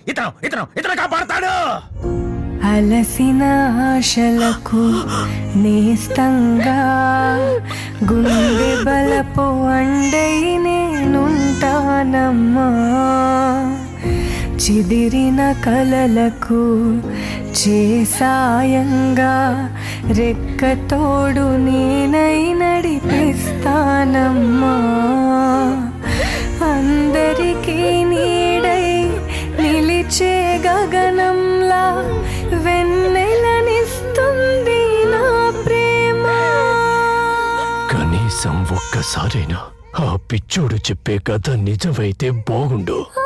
ఇతను ఇతను ఇతను కాపాడతాడు అలసిన ఆశలకు నేస్తంగా గుండె బలపు అండై నేనుంటానమ్మా చిదిరిన కలలకు చేసాయంగా రెక్కతోడు నేనై నడిపిస్తానమ్మా అందరికీ నీడై నిలిచే గగనంలా వెన్నెలనిస్తుంది నా ప్రేమ కనీసం ఒక్కసారైనా ఆ పిచ్చోడు చెప్పే కథ నిజమైతే బాగుండు ఆ